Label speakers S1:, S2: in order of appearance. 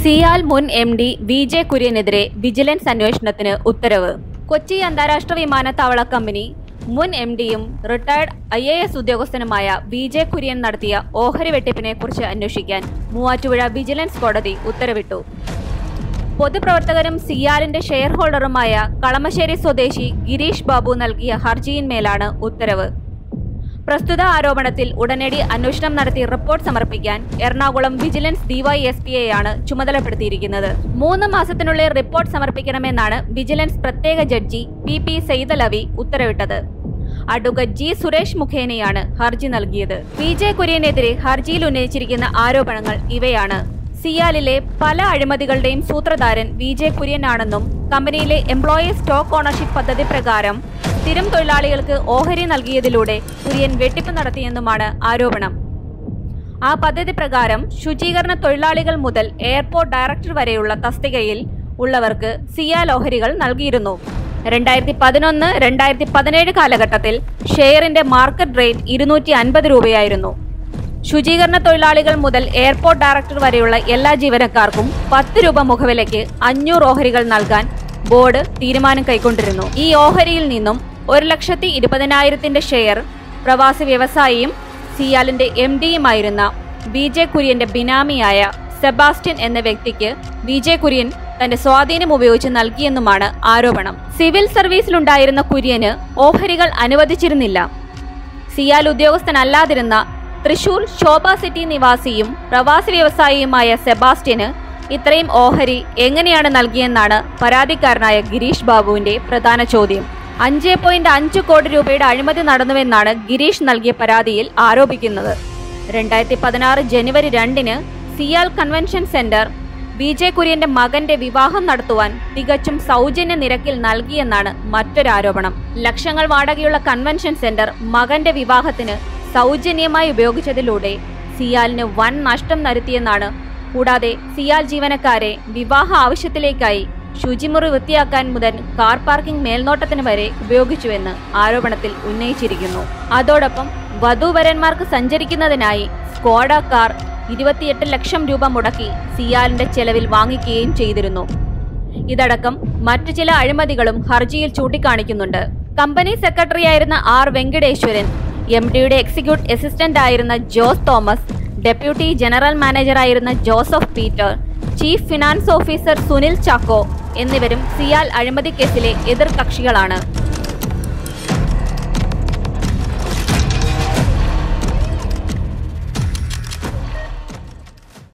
S1: സിയാൽ മുൻ M D V J കുര്യനെതിരെ vigilance അന്വേഷണത്തിന് ഉത്തരവ് കൊച്ചി അന്താരാഷ്ട്ര വിമാനത്താവള കമ്പനി മുൻ എം ഡിയും റിട്ടയർഡ് ഐ എ എസ് ഉദ്യോഗസ്ഥനുമായ വി ജെ കുര്യൻ നടത്തിയ ഓഹരി വെട്ടിപ്പിനെ കുറിച്ച് അന്വേഷിക്കാൻ മൂവാറ്റുപുഴ വിജിലൻസ് കോടതി ഉത്തരവിട്ടു പൊതുപ്രവർത്തകരും സിയാലിന്റെ ഷെയർ ഹോൾഡറുമായ കളമശ്ശേരി സ്വദേശി ഗിരീഷ് ബാബു നൽകിയ ഹർജിയിന്മേലാണ് ഉത്തരവ് പ്രസ്തുത ആരോപണത്തിൽ ഉടനടി അന്വേഷണം നടത്തി റിപ്പോർട്ട് സമർപ്പിക്കാൻ എറണാകുളം വിജിലൻസ് ഡിവൈഎസ്പിയെയാണ് ചുമതലപ്പെടുത്തിയിരിക്കുന്നത് മൂന്ന് മാസത്തിനുള്ളിൽ റിപ്പോർട്ട് സമർപ്പിക്കണമെന്നാണ് വിജിലൻസ് പ്രത്യേക ജഡ്ജി പി പി സെയ്തലവി ഉത്തരവിട്ടത് അഡ്വക്കേറ്റ് ജി സുരേഷ് മുഖേനയാണ് ഹർജി നൽകിയത് പി ജെ കുര്യനെതിരെ ഹർജിയിൽ ഉന്നയിച്ചിരിക്കുന്ന ആരോപണങ്ങൾ ഇവയാണ് സിയാലിലെ പല അഴിമതികളുടെയും സൂത്രധാരൻ വി ജെ കുര്യനാണെന്നും കമ്പനിയിലെ എംപ്ലോയി സ്റ്റോക്ക് ഓണർഷിപ്പ് പദ്ധതി പ്രകാരം സ്ഥിരം തൊഴിലാളികൾക്ക് ഓഹരി നൽകിയതിലൂടെ കുര്യൻ വെട്ടിപ്പ് നടത്തിയെന്നുമാണ് ആരോപണം ആ പദ്ധതി പ്രകാരം ശുചീകരണ തൊഴിലാളികൾ മുതൽ എയർപോർട്ട് ഡയറക്ടർ വരെയുള്ള തസ്തികയിൽ ഉള്ളവർക്ക് സിയാൽ ഓഹരികൾ നൽകിയിരുന്നു രണ്ടായിരത്തി പതിനൊന്ന് രണ്ടായിരത്തി പതിനേഴ് കാലഘട്ടത്തിൽ ഷെയറിന്റെ മാർക്കറ്റ് റേറ്റ് ഇരുന്നൂറ്റി അൻപത് രൂപയായിരുന്നു ശുചീകരണ തൊഴിലാളികൾ മുതൽ എയർപോർട്ട് ഡയറക്ടർ വരെയുള്ള എല്ലാ ജീവനക്കാർക്കും പത്ത് രൂപ മുഖവിലയ്ക്ക് അഞ്ഞൂറ് ഓഹരികൾ നൽകാൻ ബോർഡ് തീരുമാനം കൈക്കൊണ്ടിരുന്നു ഈ ഓഹരിയിൽ നിന്നും ഒരു ലക്ഷത്തി ഇരുപതിനായിരത്തിന്റെ ഷെയർ പ്രവാസി വ്യവസായിയും സിയാലിന്റെ എം ഡിയുമായിരുന്ന വി ജെ കുര്യന്റെ ബിനാമിയായ സെബാസ്റ്റ്യൻ എന്ന വ്യക്തിക്ക് വി ജെ കുര്യൻ തന്റെ സ്വാധീനം ഉപയോഗിച്ച് നൽകിയെന്നുമാണ് ആരോപണം സിവിൽ സർവീസിലുണ്ടായിരുന്ന കുര്യന് ഓഹരികൾ അനുവദിച്ചിരുന്നില്ല സിയാൽ ഉദ്യോഗസ്ഥനല്ലാതിരുന്ന തൃശൂർ ശോഭ സിറ്റി നിവാസിയും പ്രവാസി വ്യവസായിയുമായ സെബാസ്റ്റ്യന് ഇത്രയും ഓഹരി എങ്ങനെയാണ് നൽകിയെന്നാണ് പരാതിക്കാരനായ ഗിരീഷ് ബാബുവിന്റെ പ്രധാന ചോദ്യം അഞ്ച് പോയിന്റ് അഞ്ച് കോടി രൂപയുടെ അഴിമതി നടന്നുവെന്നാണ് ഗിരീഷ് നൽകിയ പരാതിയിൽ ആരോപിക്കുന്നത് രണ്ടായിരത്തി പതിനാറ് ജനുവരി രണ്ടിന് CIAL convention centre V J കുര്യന്റെ മകന്റെ വിവാഹം നടത്തുവാൻ തികച്ചും സൗജന്യ നിരക്കിൽ നൽകിയെന്നാണ് മറ്റൊരാരോപണം ലക്ഷങ്ങൾ വാടകയുള്ള കൺവെൻഷൻ സെന്റർ മകന്റെ വിവാഹത്തിന് സൗജന്യമായി ഉപയോഗിച്ചതിലൂടെ സിയാലിന് വൻ നഷ്ടം വരുത്തിയെന്നാണ് കൂടാതെ സിയാൽ ജീവനക്കാരെ വിവാഹ ആവശ്യത്തിലേക്കായി ശുചിമുറി വൃത്തിയാക്കാൻ മുതൽ കാർ പാർക്കിംഗ് മേൽനോട്ടത്തിന് വരെ ഉപയോഗിച്ചുവെന്ന് ആരോപണത്തിൽ ഉന്നയിച്ചിരിക്കുന്നു അതോടൊപ്പം വധൂവരന്മാർക്ക് സഞ്ചരിക്കുന്നതിനായി സ്കോഡ കാർ ഇരുപത്തിയെട്ട് ലക്ഷം രൂപ മുടക്കി സിയാലിന്റെ ചെലവിൽ വാങ്ങിക്കുകയും ചെയ്തിരുന്നു ഇതടക്കം മറ്റു ചില അഴിമതികളും ഹർജിയിൽ ചൂണ്ടിക്കാണിക്കുന്നുണ്ട് കമ്പനി സെക്രട്ടറിയായിരുന്ന ആർ വെങ്കടേശ്വരൻ എം ഡിയുടെ എക്സിക്യൂട്ടീവ് അസിസ്റ്റന്റ് ആയിരുന്ന ജോസ് തോമസ് ഡെപ്യൂട്ടി ജനറൽ മാനേജറായിരുന്ന Joseph Peter chief finance officer Sunil Chacko എന്നിവരും സിയാൽ അഴിമതി കേസിലെ എതിർ കക്ഷികളാണ്